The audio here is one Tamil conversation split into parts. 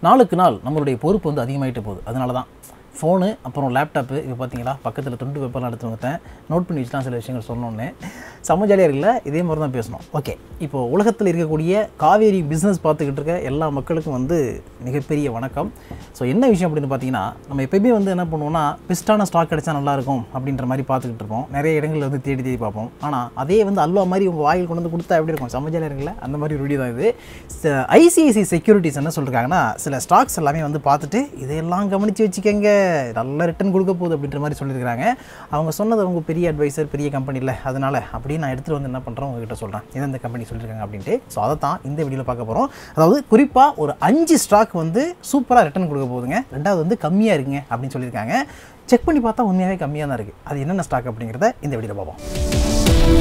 நாளுக்கு நாள் நம்மளுடைய பொறுப்பு வந்து அதிகமாகிட்டு போகுது அதனால தான் ஃபோனு அப்புறம் லேப்டாப்பு இப்போ பார்த்தீங்களா பக்கத்தில் துண்டு பேப்பர்லாம் எடுத்து வந்துட்டேன் நோட் பண்ணி வச்சுலாம் சில விஷயங்கள் சொன்னோன்னே செம்ம ஜாலியாக இருக்குல்ல இதே மாதிரி தான் பேசணும் ஓகே இப்போ உலகத்தில் இருக்கக்கூடிய காவேரி பிஸ்னஸ் பார்த்துக்கிட்டு இருக்க எல்லா மக்களுக்கும் வந்து மிகப்பெரிய வணக்கம் ஸோ என்ன விஷயம் அப்படின்னு பார்த்தீங்கன்னா நம்ம எப்பயுமே வந்து என்ன பண்ணுவோம்னா பெஸ்ட்டான ஸ்டாக் கிடைச்சா நல்லாயிருக்கும் அப்படின்ற மாதிரி பார்த்துக்கிட்டு இருப்போம் நிறைய இடங்களில் வந்து தேடி தேடி பார்ப்போம் ஆனால் அதே வந்து அல்வா மாதிரி உங்கள் வாயில் கொண்டு வந்து கொடுத்தா எப்படி இருக்கும் செம்ம ஜாலியாக இருக்குல்ல அந்த மாதிரி ஒரு வீடியோ தான் இது ஐசிஐசி செக்யூரிட்டிஸ் என்ன சொல்லிருக்காங்கன்னா சில ஸ்டாக்ஸ் எல்லாமே வந்து பார்த்துட்டு இதையெல்லாம் கவனித்து வச்சுக்கோங்க நல்ல ரிட்டர்ன் கொடுக்க போகுது அப்படின்ற மாதிரி சொல்லியிருக்காங்க அவங்க சொன்னது அவங்க பெரிய அட்வைசர் பெரிய கம்பெனி இல்லை அதனால் அப்படின்னு நான் எடுத்துகிட்டு வந்து என்ன பண்ணுறேன் உங்ககிட்ட சொல்கிறேன் இதை இந்த கம்பெனி சொல்லியிருக்காங்க அப்படின்ட்டு ஸோ அதை தான் இந்த வீடியோவில் பார்க்க போகிறோம் அதாவது குறிப்பாக ஒரு அஞ்சு ஸ்டாக் வந்து சூப்பராக ரிட்டர்ன் கொடுக்க போகுதுங்க ரெண்டாவது வந்து கம்மியாக இருக்குங்க அப்படின்னு சொல்லியிருக்காங்க செக் பண்ணி பார்த்தா உண்மையாகவே கம்மியாக தான் இருக்குது அது என்னென்ன ஸ்டாக் அப்படிங்கிறத இந்த வீடியோவில் பார்ப்போம்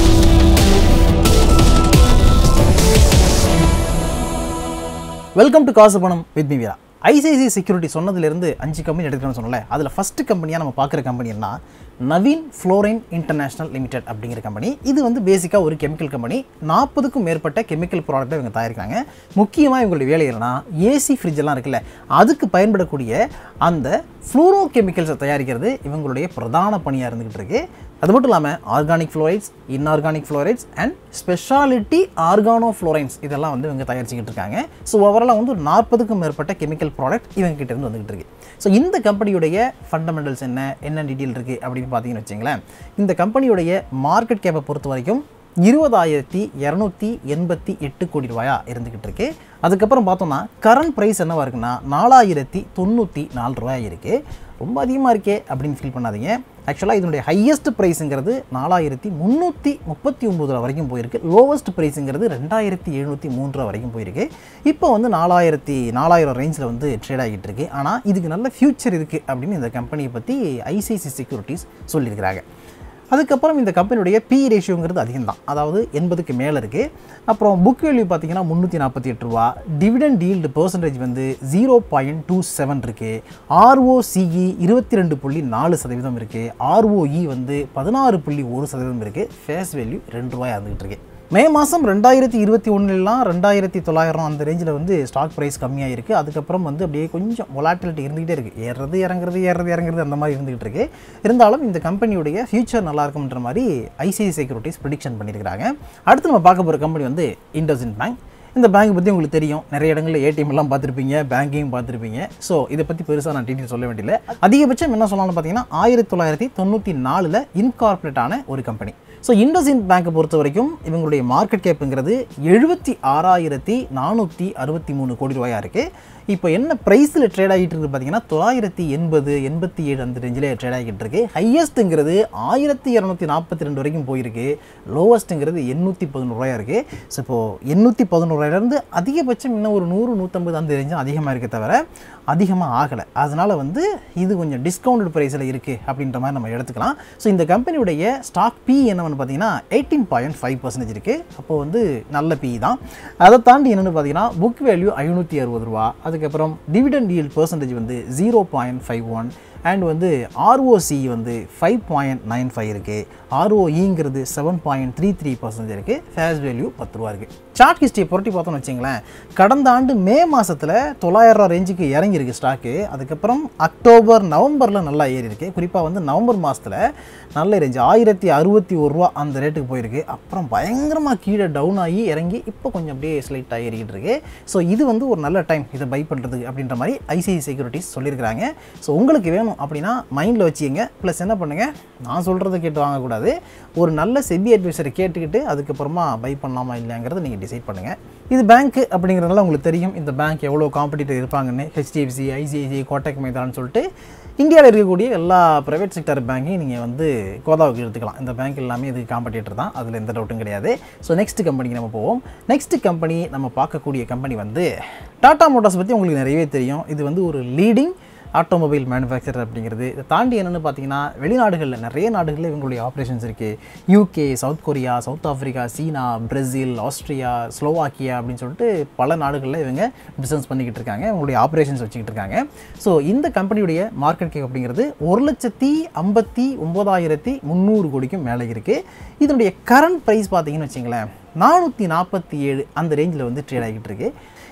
வெல்கம் டு காசு பணம் with me Veera ICICI security சொன்னதுலேருந்து அஞ்சு கம்பெனி எடுக்கணும்னு சொன்னல அதில் ஃபஸ்ட்டு கம்பெனியாக நம்ம பார்க்குற கம்பெனி என்ன நவீன் ஃப்ளோரைன் இன்டர்நேஷனல் லிமிடெட் அப்படிங்கிற கம்பெனி இது வந்து பேசிக்காக ஒரு கெமிக்கல் கம்பெனி நாற்பதுக்கும் மேற்பட்ட கெமிக்கல் ப்ராடக்ட்டை இவங்க தயாரிக்கிறாங்க முக்கியமாக இவங்களுடைய வேலை என்னன்னா ஏசி ஃப்ரிட்ஜ் எல்லாம் இருக்குல்ல அதுக்கு பயன்படக்கூடிய அந்த ஃப்ளூரோ கெமிக்கல்ஸை தயாரிக்கிறது இவங்களுடைய பிரதான பணியாக இருந்துகிட்டு இருக்கு அது மட்டும் இல்லாமல் organic fluorides inorganic fluorides and speciality organo fluorines இதெல்லாம் வந்து இவங்க தயாரிச்சுக்கிட்டு இருக்காங்க ஸோ ஓவராலாக வந்து ஒரு நாற்பதுக்கும் மேற்பட்ட கெமிக்கல் ப்ராடக்ட் இவங்க கிட்ட இருந்து வந்துகிட்டு இருக்கு ஸோ இந்த கம்பெனியுடைய ஃபண்டமெண்டல்ஸ் என்ன என்ன டீட்டெயில் இருக்குது அப்படின்னு பார்த்தீங்கன்னு வச்சுங்களேன் இந்த கம்பெனியுடைய மார்க்கெட் கேப்பை பொறுத்த வரைக்கும் இருபதாயிரத்தி இரநூத்தி எண்பத்தி எட்டு கோடி ரூபாயா இருந்துக்கிட்டு இருக்கு அதுக்கப்புறம் பார்த்தோம்னா கரண்ட் ப்ரைஸ் என்னவா இருக்குன்னா நாலாயிரத்தி தொண்ணூற்றி நாலு ரூபாய் இருக்குது ரொம்ப அதிகமாக இருக்கே அப்படின்னு ஃபீல் பண்ணாதீங்க ஆக்சுவலாக இதனுடைய ஹையஸ்ட் ப்ரைஸுங்கிறது நாலாயிரத்தி முந்நூற்றி முப்பத்தி ஒம்பது ரூபா வரைக்கும் போயிருக்கு லோவஸ்ட் ப்ரைஸுங்கிறது ரெண்டாயிரத்தி எழுநூற்றி மூன்று ரூபா வரைக்கும் போயிருக்கு இப்போ வந்து நாலாயிரத்தி நாலாயிரம் ரேஞ்சில் வந்து ட்ரேட் ஆகிட்டு இருக்கு ஆனால் இதுக்கு நல்ல ஃப்யூச்சர் இருக்குது அப்படின்னு இந்த கம்பெனியை பற்றி ஐசிஐசி செக்யூரிட்டிஸ் சொல்லியிருக்கிறாங்க அதுக்கப்புறம் இந்த கம்பெனியுடைய பி ரேஷியோங்கிறது அதிகம் தான் அதாவது எண்பதுக்கு மேலே இருக்குது அப்புறம் புக் வேல்யூ பார்த்தீங்கன்னா முந்நூற்றி நாற்பத்தி எட்டு ரூபா டிவிடன் டீல்டு பர்சன்டேஜ் வந்து ஜீரோ பாயிண்ட் டூ செவன் இருக்குது ஆர்ஓசிஇ இருபத்தி ரெண்டு புள்ளி நாலு சதவீதம் இருக்குது ஆர்ஓஇ வந்து பதினாறு புள்ளி ஒரு சதவீதம் இருக்குது ஃபேஸ் வேல்யூ ரெண்டு ரூபாய் இருந்துகிட்டு இருக்கு மே மாதம் ரெண்டாயிரத்தி இருபத்தி ஒன்றுலாம் ரெண்டாயிரத்தி தொள்ளாயிரம் அந்த ரேஞ்சில் வந்து ஸ்டாக் ப்ரைஸ் கம்மியாக இருக்குது அதுக்கப்புறம் வந்து அப்படியே கொஞ்சம் வொலாட்டிலிட்டி இருந்துகிட்டே இருக்குது ஏறுறது இறங்குறது ஏறுறது இறங்குறது அந்த மாதிரி இருந்துகிட்டு இருக்கு இருந்தாலும் இந்த கம்பெனியுடைய ஃபியூச்சர் நல்லா இருக்கும்ன்ற மாதிரி ஐசிஐசி செக்யூரிட்டிஸ் ப்ரிடிக்ஷன் பண்ணியிருக்காங்க அடுத்து நம்ம பார்க்க போகிற கம்பெனி வந்து இண்டோசின் பேங்க் இந்த பேங்க் பற்றி உங்களுக்கு தெரியும் நிறைய இடங்களில் ஏடிஎம் எல்லாம் பார்த்துருப்பீங்க பேங்கையும் பார்த்துருப்பீங்க ஸோ இதை பற்றி பெருசாக நான் டீட்டெயில் சொல்ல வேண்டியதில்லை அதிகபட்சம் என்ன சொல்லலாம்னு பார்த்தீங்கன்னா ஆயிரத்தி தொள்ளாயிரத்தி தொண்ணூற்றி நாலில் இன்கார்பரேட் ஆன ஒரு கம்பெனி ஸோ இண்டோசின் பேங்க்கை பொறுத்த வரைக்கும் இவங்களுடைய மார்க்கெட் கேப்புங்கிறது எழுபத்தி ஆறாயிரத்தி நானூற்றி அறுபத்தி மூணு கோடி ரூபாயா இருக்குது இப்போ என்ன ப்ரைஸில் ட்ரேட் ஆகிட்டு இருக்கு பார்த்தீங்கன்னா தொள்ளாயிரத்தி எண்பது எண்பத்தி ஏழு அந்த ரேஞ்சில் ட்ரேட் ஆகிட்டு இருக்கு ஹையஸ்ட்டுங்கிறது ஆயிரத்தி இரநூத்தி நாற்பத்தி ரெண்டு வரைக்கும் போயிருக்கு லோவஸ்ட்டுங்கிறது எண்ணூற்றி பதினோரு ரூபாயா இருக்குது ஸோ இப்போது எண்ணூற்றி பதினோருவாயிலேருந்து அதிகபட்சம் இன்னும் ஒரு நூறு நூற்றம்பது அந்த ரேஞ்சும் அதிகமாக இருக்கே தவிர அதிகமாக ஆகலை அதனால் வந்து இது கொஞ்சம் டிஸ்கவுண்டட் ப்ரைஸில் இருக்குது அப்படின்ற மாதிரி நம்ம எடுத்துக்கலாம் ஸோ இந்த கம்பெனியுடைய ஸ்டாக் பி என்னவென்னு பார்த்தீங்கன்னா எயிட்டீன் பாயிண்ட் ஃபைவ் பர்சன்டேஜ் இருக்குது அப்போ வந்து நல்ல பி தான் அதை தாண்டி என்னென்னு பார்த்தீங்கன்னா புக் வேல்யூ ஐநூற்றி அறுபது ரூபா அதுக்கப்புறம் டிவிடன் yield பர்சன்டேஜ் வந்து zero point five one and வந்து ஆர்ஓசி வந்து ஃபைவ் பாயிண்ட் நைன் ஃபைவ் இருக்குது ஆர்ஓஇங்கிறது seven point three three percentage இருக்குது ஃபேஸ் வேல்யூ பத்து ரூபா இருக்குது சார்ட் ஹிஸ்ட்ரி புரட்டி பார்த்தோம்னு வச்சிங்களேன் கடந்த ஆண்டு மே மாதத்தில் தொள்ளாயிரம் ரூபா ரேஞ்சுக்கு இறங்கியிருக்கு ஸ்டாக்கு அதுக்கப்புறம் அக்டோபர் நவம்பரில் நல்லா ஏறி இருக்கு குறிப்பாக வந்து நவம்பர் மாதத்தில் நல்ல ரேஞ்சு ஆயிரத்தி அறுபத்தி ஒரு ரூபா அந்த ரேட்டுக்கு போயிருக்கு அப்புறம் பயங்கரமாக கீழே டவுன் ஆகி இறங்கி இப்போ கொஞ்சம் அப்படியே ஸ்லைட்டாக ஏறிக்கிட்டு இருக்கு ஸோ இது வந்து ஒரு நல்ல டைம் இதை பை பண்ணுறதுக்கு அப்படின்ற மாதிரி ஐசிஐசி செக்யூரிட்டிஸ் சொல்லியிருக்கிறாங்க ஸோ உங்களுக்கு வேணும் அப்படின்னா மைண்டில் வச்சுக்கங்க ப்ளஸ் என்ன பண்ணுங்கள் நான் சொல்கிறத கேட்டு வாங்கக்கூடாது ஒரு நல்ல செபி அட்வைசரை கேட்டுக்கிட்டு அதுக்கப்புறமா பை பண்ணலாமா இல்லைங்கிறத நீங்கள் டிசைட் பண்ணுங்கள் இது பேங்க் அப்படிங்கிறதுனால உங்களுக்கு தெரியும் இந்த பேங்க் எவ்வளோ காம்படிட்டர் இருப்பாங்கன்னு ஹெச்டிஎஃப்சி ஐசிஐசி கோட்டக் மைதான்னு சொல்லிட்டு இந்தியாவில் இருக்கக்கூடிய எல்லா ப்ரைவேட் செக்டர் பேங்கையும் நீங்கள் வந்து கோதாவுக்கு எடுத்துக்கலாம் இந்த பேங்க் எல்லாமே இது காம்படிட்டர் தான் அதில் எந்த டவுட்டும் கிடையாது ஸோ நெக்ஸ்ட் கம்பெனிக்கு நம்ம போவோம் நெக்ஸ்ட் கம்பெனி நம்ம பார்க்கக்கூடிய கம்பெனி வந்து டாடா மோட்டார்ஸ் பற்றி உங்களுக்கு நிறையவே தெரியும் இது வந்து ஒரு லீடிங் ஆட்டோமொபைல் மேனுஃபேக்சரர் அப்படிங்கிறது இதை தாண்டி என்னென்னு பார்த்தீங்கன்னா வெளிநாடுகளில் நிறைய நாடுகளில் இவங்களுடைய ஆப்ரேஷன்ஸ் இருக்குது UK South Korea South Africa China Brazil Austria Slovakia அப்படின்னு சொல்லிட்டு பல நாடுகளில் இவங்க பிஸ்னஸ் பண்ணிக்கிட்டு இருக்காங்க இவங்களுடைய ஆப்ரேஷன்ஸ் வச்சுக்கிட்டு இருக்காங்க ஸோ இந்த கம்பெனியுடைய மார்க்கெட் கேப் அப்படிங்கிறது ஒரு லட்சத்தி ஐம்பத்தி ஒம்பதாயிரத்தி முந்நூறு கோடிக்கும் மேலே இருக்குது இதனுடைய கரண்ட் ப்ரைஸ் பார்த்தீங்கன்னு வச்சிங்களேன் நானூற்றி நாற்பத்தி ஏழு அந்த ரேஞ்சில் வந்து ட்ரேட் ஆகிட்டு இருக்கு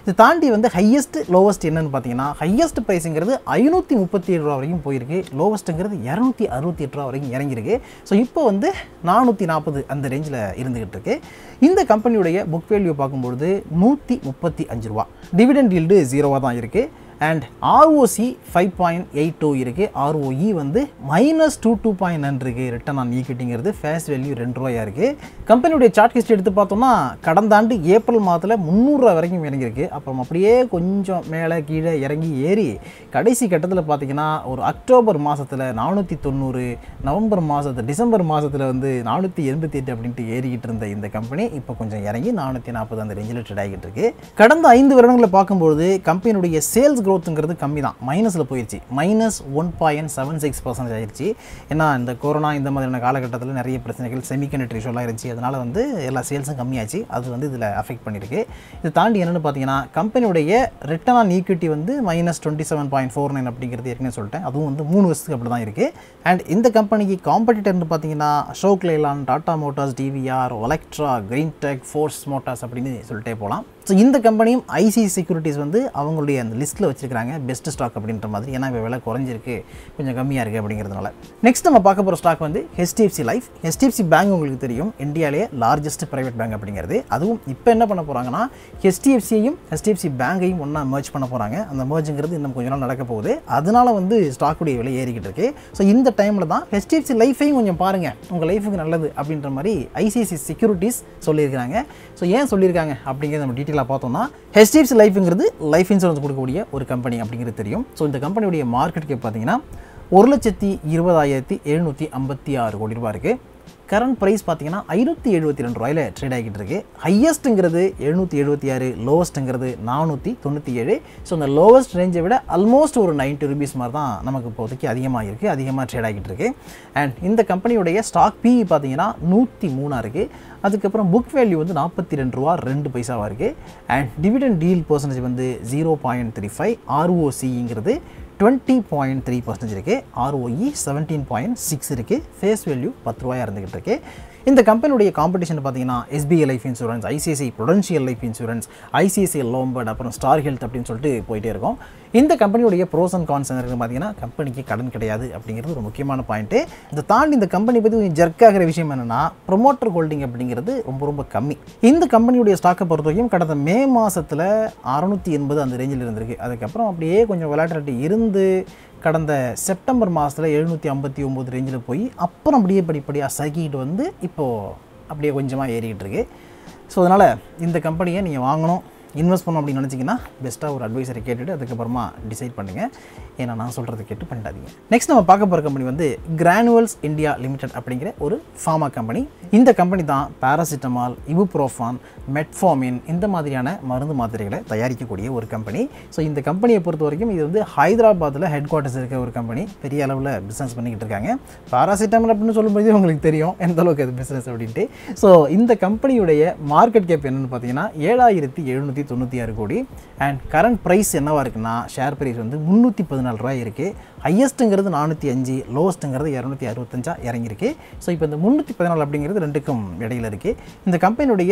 இது தாண்டி வந்து ஹையஸ்ட் லோவஸ்ட் என்னன்னு பார்த்தீங்கன்னா ஹையஸ்ட் ப்ரைஸுங்கிறது ஐநூற்றி முப்பத்தி ஏழு ரூபா வரைக்கும் போயிருக்கு லோவஸ்ட்டுங்கிறது இரநூத்தி அறுபத்தி எட்டு ரூபா வரைக்கும் இறங்கியிருக்கு ஸோ இப்போ வந்து நானூற்றி நாற்பது அந்த ரேஞ்சில் இருந்துகிட்டு இருக்கு இந்த கம்பெனியுடைய புக் வேல்யூ பார்க்கும்பொழுது நூற்றி முப்பத்தி அஞ்சு ரூபா டிவிடெண்ட் ஈல்டு ஜீரோவாக தான் இருக்குது and ROC five point eight two இருக்குது ஆர்ஓஇ வந்து minus two two point nine இருக்குது ரிட்டன் ஆன் ஈக்விட்டிங்கிறது ஃபேஸ் வேல்யூ ரெண்டு ரூபாயா இருக்குது கம்பெனியுடைய சார்ட் ஹிஸ்ட்ரி எடுத்து பார்த்தோம்னா கடந்த ஆண்டு ஏப்ரல் மாதத்தில் முந்நூறுரூவா வரைக்கும் இறங்கியிருக்கு அப்புறம் அப்படியே கொஞ்சம் மேலே கீழே இறங்கி ஏறி கடைசி கட்டத்தில் பார்த்தீங்கன்னா ஒரு அக்டோபர் மாதத்தில் நானூற்றி தொண்ணூறு நவம்பர் மாதத்தில் டிசம்பர் மாதத்தில் வந்து நானூற்றி எண்பத்தி எட்டு அப்படின்ட்டு ஏறிக்கிட்டு இருந்த இந்த கம்பெனி இப்போ கொஞ்சம் இறங்கி நானூற்றி நாற்பது அந்த ரேஞ்சில் ட்ரேட் ஆகிட்டு இருக்கு கடந்த ஐந்து வருடங்களை பார்க்கும்போது கம்பெனியுடைய சேல்ஸ் க்ரோத்துங்கிறது கம்மி தான் மைனஸில் போயிடுச்சு minus one point seven six percentage ஆயிடுச்சு ஏன்னா இந்த கொரோனா இந்த மாதிரியான காலகட்டத்தில் நிறைய பிரச்சனைகள் செமிகண்டக்டர் இஷ்யூலாம் இருந்துச்சு அதனால் வந்து எல்லா சேல்ஸும் கம்மியாச்சு அது வந்து இதில் அஃபெக்ட் பண்ணியிருக்கு இது தாண்டி என்னென்னு பார்த்தீங்கன்னா கம்பெனியுடைய ரிட்டர்ன் ஆன் ஈக்விட்டி வந்து minus twenty seven point four nine அப்படிங்கிறது ஏற்கனவே சொல்லிட்டேன் அதுவும் வந்து மூணு வருஷத்துக்கு அப்படி தான் இருக்குது அண்ட் இந்த கம்பெனிக்கு காம்படிட்டர்னு பார்த்தீங்கன்னா Ashok Leyland Tata Motors TVR Olectra Green Tech Force Motors அப்படின்னு சொல்லிட்டே போகலாம் ஸோ இந்த கம்பெனியும் ஐசி செக்யூரிட்டிஸ் வந்து அவங்களுடைய அந்த லிஸ்ட்டில் வச்சிருக்காங்க பெஸ்ட் ஸ்டாக் அப்படின்ற மாதிரி ஏன்னா இப்போ விலை குறைஞ்சிருக்கு கொஞ்சம் கம்மியாக இருக்குது அப்படிங்கிறதுனால நெக்ஸ்ட் நம்ம பார்க்க போகிற ஸ்டாக் வந்து ஹெச்டிஎஃப்சி லைஃப் ஹெச்டிஎஃப்சி பேங்க் உங்களுக்கு தெரியும் இந்தியாவிலேயே லார்ஜஸ்ட் பிரைவேட் பேங்க் அப்படிங்கிறது அதுவும் இப்போ என்ன பண்ண போகிறாங்கன்னா ஹெச்டிஎஃப்சியையும் ஹெச்டிஎஃப்சி பேங்கையும் ஒன்றா மர்ஜ் பண்ண போகிறாங்க அந்த மர்ஜுங்கிறது இன்னும் கொஞ்ச நாள் நடக்க போகுது அதனால வந்து ஸ்டாக்குடைய விலை ஏறிக்கிட்டு இருக்கு ஸோ இந்த டைமில் தான் ஹெச்டிஎஃப்சி லைஃபையும் கொஞ்சம் பாருங்கள் உங்கள் லைஃபுக்கு நல்லது அப்படின்ற மாதிரி ஐசிஐசி செக்யூரிட்டிஸ் சொல்லியிருக்காங்க ஸோ ஏன் சொல்லியிருக்காங்க அப்படிங்கிறத நம்ம டீட்டெயிலாக பார்த்தோம்னா ஹெச்டிஎஃப்சி லைஃப்ங்கிறது லைஃப் இன்சூரன்ஸ் கொடுக்கக்கூடிய ஒரு கம்பெனி அப்படிங்கிறது தெரியும் ஸோ இந்த கம்பெனியுடைய மார்க்கெட் கேப் பார்த்தீங்கன்னா ஒரு லட்சத்தி இருபதாயிரத்தி எழுநூற்றி ஐம்பத்தி ஆறு கோடி ரூபாய் இருக்குது கரண்ட் ப்ரைஸ் பார்த்தீங்கன்னா ஐநூற்றி எழுபத்தி ரெண்டு ரூபாயில் ட்ரேட் ஆகிட்டு இருக்கு ஹையஸ்ட்டுங்கிறது எழுநூற்றி எழுபத்தி ஆறு லோவஸ்ட்டுங்கிறது நானூற்றி தொண்ணூற்றி ஏழு ஸோ அந்த லோவஸ்ட் ரேஞ்சை விட ஆல்மோஸ்ட் ஒரு நைன்ட்டி ருபீஸ் மாதிரி தான் நமக்கு இப்போதைக்கு அதிகமாக இருக்குது அதிகமாக ட்ரேட் ஆகிட்டு இருக்கு அண்ட் இந்த கம்பெனியுடைய ஸ்டாக் பிஇ பார்த்தீங்கன்னா நூற்றி மூணாக இருக்குது அதுக்கப்புறம் புக் வேல்யூ வந்து நாற்பத்தி ரெண்டு ரூபா ரெண்டு பைசாவாக இருக்குது அண்ட் டிவிடெண்ட் டீல் பர்சன்டேஜ் வந்து ஜீரோ பாயிண்ட் த்ரீ ஃபைவ் ஆர்ஓசிங்கிறது டுவெண்ட்டி பாயிண்ட் த்ரீ பர்சன்டேஜ் இருக்குது ஆர்ஓஇ செவன்டீன் பாயிண்ட் சிக்ஸ் இருக்குது ஃபேஸ் வேல்யூ பத்து ரூபாயாக இருந்துகிட்டு இருக்கு இந்த கம்பெனியுடைய காம்படிஷன் பார்த்தீங்கன்னா SBI Life Insurance ICICI Prudential Life Insurance ICICI Lombard அப்புறம் ஸ்டார் ஹெல்த் அப்படின்னு சொல்லிட்டு போயிட்டே இருக்கும் இந்த கம்பெனியுடைய ப்ரோஸ் அண்ட் கான்ஸ் இருக்குது பார்த்தீங்கன்னா கம்பெனிக்கு கடன் கிடையாது அப்படிங்கிறது ஒரு முக்கியமான பாயிண்ட்டு இதை தாண்டி இந்த கம்பெனி பற்றி கொஞ்சம் ஜர்க் ஆகிற விஷயம் என்னென்னா ப்ரொமோட்டர் ஹோல்டிங் அப்படிங்கிறது ரொம்ப ரொம்ப கம்மி இந்த கம்பெனியுடைய ஸ்டாக்கை பொறுத்த வரைக்கும் கடந்த மே மாதத்தில் அறநூற்றி எண்பது அந்த ரேஞ்சில் இருந்திருக்கு அதுக்கப்புறம் அப்படியே கொஞ்சம் விளையாட்டு இருந்து கடந்த செப்டம்பர் மாதத்தில் எழுநூற்றி ஐம்பத்தி ஒம்பது ரேஞ்சில் போய் அப்புறம் அப்படியே படிப்படியாக சகிக்கிட்டு வந்து இப்போது அப்படியே கொஞ்சமாக ஏறிக்கிட்டு இருக்கு ஸோ அதனால் இந்த கம்பெனியை நீங்கள் வாங்கணும் இன்வெஸ்ட் பண்ணணும் அப்படின்னு நினச்சிங்கன்னா பெஸ்ட்டாக ஒரு அட்வைசரை கேட்டுட்டு அதுக்கப்புறமா டிசைட் பண்ணுங்கள் ஏன்னா நான் சொல்கிறத கேட்டு பண்ணிடாதீங்க நெக்ஸ்ட் நம்ம பார்க்க போகிற கம்பெனி வந்து கிரானுவல்ஸ் இந்தியா லிமிடெட் அப்படிங்கிற ஒரு ஃபார்மா கம்பெனி இந்த கம்பெனி தான் பேராசிட்டமால் இபுப்ரோஃபான் மெட்ஃபாமின் இந்த மாதிரியான மருந்து மாத்திரைகளை தயாரிக்கக்கூடிய ஒரு கம்பெனி ஸோ இந்த கம்பெனியை பொறுத்த வரைக்கும் இது வந்து ஹைதராபாத்தில் ஹெட் குவார்ட்டர்ஸ் இருக்க ஒரு கம்பெனி பெரிய அளவில் பிஸ்னஸ் பண்ணிக்கிட்டு இருக்காங்க பேராசிட்டமால் அப்படின்னு சொல்லும்போது உங்களுக்கு தெரியும் எந்த அளவுக்கு அது பிஸ்னஸ் அப்படின்ட்டு ஸோ இந்த கம்பெனியுடைய மார்க்கெட் கேப் என்னென்னு பார்த்தீங்கன்னா ஏழாயிரத்தி எழுநூற்றி தொண்ணூற்றி ஆறு கோடி அண்ட் கரண்ட் ப்ரைஸ் என்னவாக இருக்குன்னா ஷேர் ப்ரைஸ் வந்து முந்நூற்றி பதினாலு ரூபாய் இருக்குது ஹையஸ்ட்டுங்கிறது நானூற்றி அஞ்சு லோவஸ்ட்டுங்கிறது இரநூத்தி அறுபத்தஞ்சா இறங்கியிருக்கு ஸோ இப்போ இந்த முந்நூற்றி பதினாலு அப்படிங்கிறது ரெண்டுக்கும் இடையில இருக்குது இந்த கம்பெனியுடைய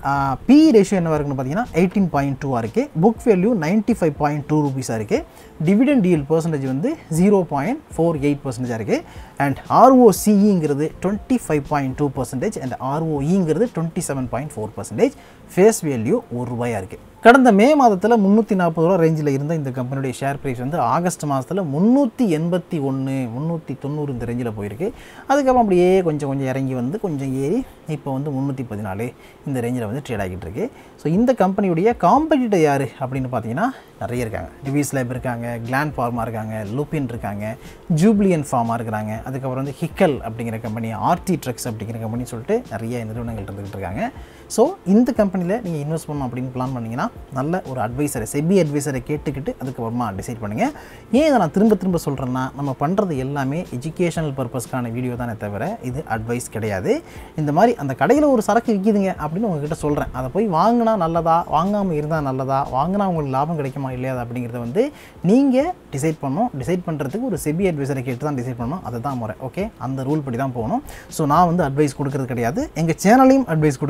பி ரேஷியோ என்னவாக இருக்குன்னு பார்த்தீங்கன்னா எயிட்டீன் பாயிண்ட் டூவாக இருக்குது book value ninety five point two ருபீஸாக இருக்குது டிவிடெண்ட் டீல் பர்சன்டேஜ் வந்து ஜீரோ பாயிண்ட் ஃபோர் எயிட் பர்சன்டேஜாக இருக்குது அண்ட் ஆர்ஓசிஇங்கிறது twenty five point two percentage and ஆர்ஓஇங்கிறது twenty seven point four percentage face value ஒரு ரூபாயாக இருக்குது கடந்த மே மாதத்தில் முந்நூற்றி நாற்பது ரூபா ரேஞ்சில் இருந்த இந்த கம்பெனியுடைய ஷேர் ப்ரைஸ் வந்து ஆகஸ்ட் மாதத்தில் முந்நூற்றி எண்பத்தி ஒன்று முந்நூற்றி தொண்ணூறு இந்த ரேஞ்சில் போயிருக்கு அதுக்கப்புறம் அப்படியே கொஞ்சம் கொஞ்சம் இறங்கி வந்து கொஞ்சம் ஏறி இப்போ வந்து முந்நூற்றி பதினாலு இந்த ரேஞ்சில் வந்து ட்ரேட் ஆகிட்டு இருக்கு ஸோ இந்த கம்பெனியுடைய காம்படிட்டர் யார் அப்படின்னு பார்த்தீங்கன்னா நிறைய இருக்காங்க டிவிஸ் லேப் இருக்காங்க கிளாண்ட் ஃபார்மா இருக்காங்க லூப்பின் இருக்காங்க ஜூப்ளியன் ஃபார்மா இருக்கிறாங்க அதுக்கப்புறம் வந்து ஹிக்கல் அப்படிங்கிற கம்பெனி ஆர்டி ட்ரக்ஸ் அப்படிங்கிற கம்பெனி சொல்லிட்டு நிறைய நிறுவனங்கள் இருந்துகிட்டு இருக்காங்க ஸோ இந்த கம்பெனியில் நீங்கள் இன்வெஸ்ட் பண்ணணும் அப்படின்னு பிளான் பண்ணிங்கன்னா நல்ல ஒரு அட்வைசரை செபி அட்வைசரை கேட்டுக்கிட்டு அதுக்கப்புறமா டிசைட் பண்ணுங்கள் ஏன் இதை நான் திரும்ப திரும்ப சொல்கிறேன்னா நம்ம பண்ணுறது எல்லாமே எஜுகேஷனல் பர்பஸ்க்கான வீடியோ தானே தவிர இது அட்வைஸ் கிடையாது இந்த மாதிரி அந்த கடையில் ஒரு சரக்கு விற்கிதுங்க அப்படின்னு உங்ககிட்ட சொல்கிறேன் அதை போய் வாங்கினா நல்லதா வாங்காமல் இருந்தால் நல்லதா வாங்கினா உங்களுக்கு லாபம் கிடைக்குமா இல்லையா அப்படிங்கிறத வந்து நீங்கள் டிசைட் பண்ணணும் டிசைட் பண்ணுறதுக்கு ஒரு செபி அட்வைசரை கேட்டு தான் டிசைட் பண்ணணும் அதுதான் முறை ஓகே அந்த ரூல் படி தான் போகணும் ஸோ நான் வந்து அட்வைஸ் கொடுக்கறது கிடையாது எங்கள் சேனலையும் அட்வைஸ் கொடுக்கறது கிடையாது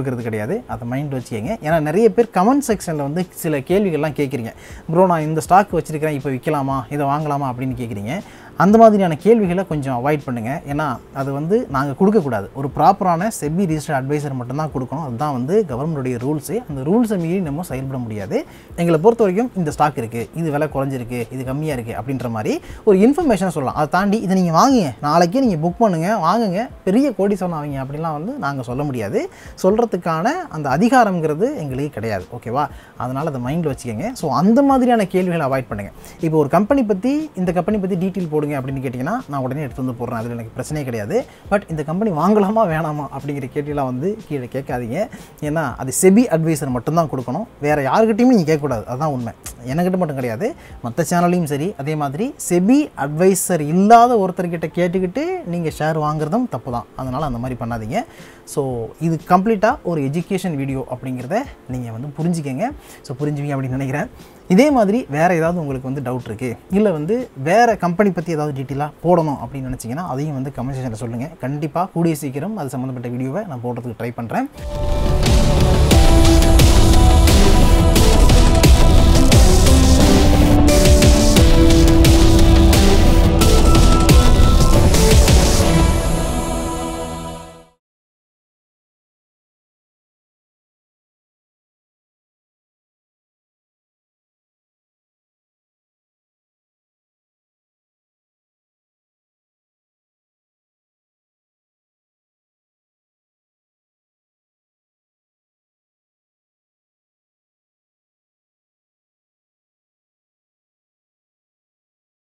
கிடையாது அதை மைண்ட் வச்சுக்கோங்க ஏன்னா நிறைய பேர் கமெண்ட் செக்ஷனில் வந்து சில கேள்விகள்லாம் கேட்குறீங்க ப்ரோ நான் இந்த ஸ்டாக் வச்சுருக்கிறேன் இப்போ விற்கலாமா இதை வாங்கலாமா அப்படின்னு கேட்குறீங்க அந்த மாதிரியான கேள்விகளை கொஞ்சம் அவாய்ட் பண்ணுங்கள் ஏன்னா அது வந்து நாங்கள் கொடுக்கக்கூடாது ஒரு ப்ராப்பரான செபி ரிஜிஸ்டர்ட் அட்வைசர் மட்டும்தான் கொடுக்கணும் அதுதான் வந்து கவர்மெண்ட்டுடைய ரூல்ஸு அந்த ரூல்ஸை மீறி நம்ம செயல்பட முடியாது எங்களை பொறுத்த வரைக்கும் இந்த ஸ்டாக் இருக்குது இது விலை குறைஞ்சிருக்கு இது கம்மியாக இருக்குது அப்படின்ற மாதிரி ஒரு இன்ஃபர்மேஷன் சொல்லலாம் அதை தாண்டி இதை நீங்கள் வாங்குங்க நாளைக்கே நீங்கள் புக் பண்ணுங்கள் வாங்குங்க பெரிய கோடீஸ்வரன் ஆவீங்க அப்படிலாம் வந்து நாங்கள் சொல்ல முடியாது சொல்கிறதுக்கான அந்த அதிகாரங்கிறது எங்களுக்கு கிடையாது ஓகேவா அதனால் அதை மைண்டில் வச்சுக்கோங்க ஸோ அந்த மாதிரியான கேள்விகளை அவாய்ட் பண்ணுங்கள் இப்போ ஒரு கம்பெனி பற்றி இந்த கம்பெனி பற்றி டீட்டெயில் போடுங்க அப்படின்னு கேட்டிங்கன்னா நான் உடனே எடுத்து வந்து போடுறேன் அதில் எனக்கு பிரச்சனையே கிடையாது பட் இந்த கம்பெனி வாங்கலாமா வேணாமா அப்படிங்கிற கேள்வியெல்லாம் வந்து கீழே கேட்காதீங்க ஏன்னா அது செபி அட்வைசர் மட்டும்தான் கொடுக்கணும் வேறு யாருக்கிட்டையுமே நீங்கள் கேட்கக்கூடாது அதுதான் உண்மை என்கிட்ட மட்டும் கிடையாது மற்ற சேனல்லையும் சரி அதே மாதிரி செபி அட்வைசர் இல்லாத ஒருத்தர்கிட்ட கேட்டுக்கிட்டு நீங்கள் ஷேர் வாங்குறதும் தப்பு தான் அதனால் அந்த மாதிரி பண்ணாதீங்க ஸோ இது கம்ப்ளீட்டாக ஒரு எஜுகேஷன் வீடியோ அப்படிங்கிறத நீங்கள் வந்து புரிஞ்சுக்கங்க ஸோ புரிஞ்சுவீங்க அப்படின்னு நினைக்கிறேன் இதே மாதிரி வேறு ஏதாவது உங்களுக்கு வந்து டவுட் இருக்குது இல்லை வந்து வேறு கம்பெனி பற்றி ஏதாவது டீட்டெயிலாக போடணும் அப்படின்னு நினச்சிங்கன்னா அதையும் வந்து கமெண்ட் செக்ஷனில் சொல்லுங்கள் கண்டிப்பாக கூடிய சீக்கிரம் அது சம்மந்தப்பட்ட வீடியோவை நான் போடுறதுக்கு ட்ரை பண்ணுறேன்